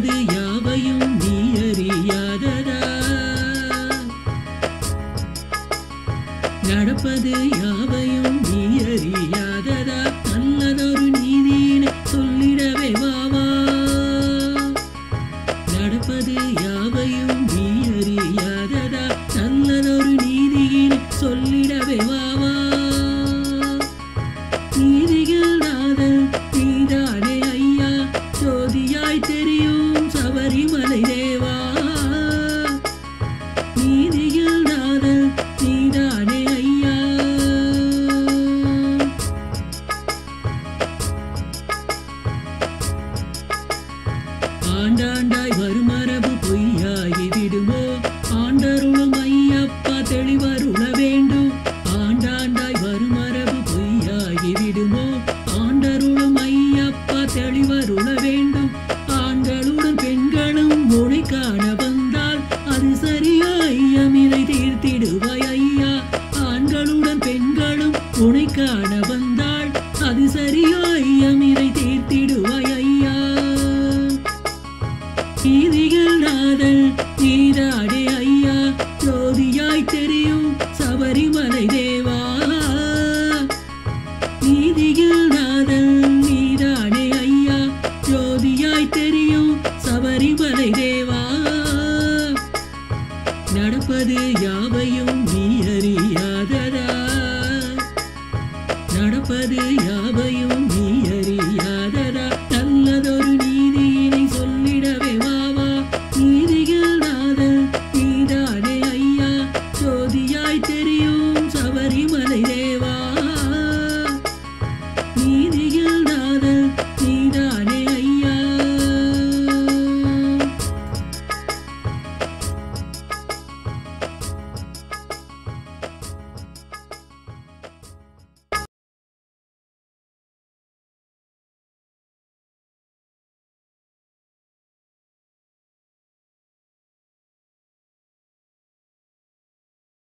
நடப்பது யாவையும் நீ அறியாததா நடப்பது யாவையும் நீ அறியாததா நல்லதொரு நீதியினை சொல்லிடவே வாவா நடப்பது யாவையும் நீ அறியாததா நல்லதொரு நீதியினை சொல்லிடவே வாவா நீதிகள் நாதன் நீதானே ஐயா ஜோதியாய் தெரியும் சபரிமலை தேவா நீதிகள் நாதன் நீதானே ஐயா ஆண்டாண்டாய் வருமரபு பொய்யாகி விடுமோ ஆண்டருளும் ஐயப்பா தெளிவருள வேண்டும் ஆண்டாண்டாய் வருமரபு பொய்யாகி விடுமோ ஆண்டருளும் ஐயப்பா தெளிவருள வேண்டும் ஆண்களுடன் பெண்களும் மொழி காண வந்தால் அது சரியா ஐயம் இதை தீர்த்திடுவாய் ஐயா ஆண்களுடன் பெண்களும் உனை காண வந்தால் அது சரியா ஐயம் இதை தீர்த்திடுவாய் ஐயா நீதிகள் நாதல் நீதாடே ஐயா ஜோதியாய் தெரியும் சபரிமலை தேவா நீதிகள் நாதல் நீதாடே ஐயா ஜோதியாய் தெரியும் சபரிமலை தேவா நடப்பது யாவையும்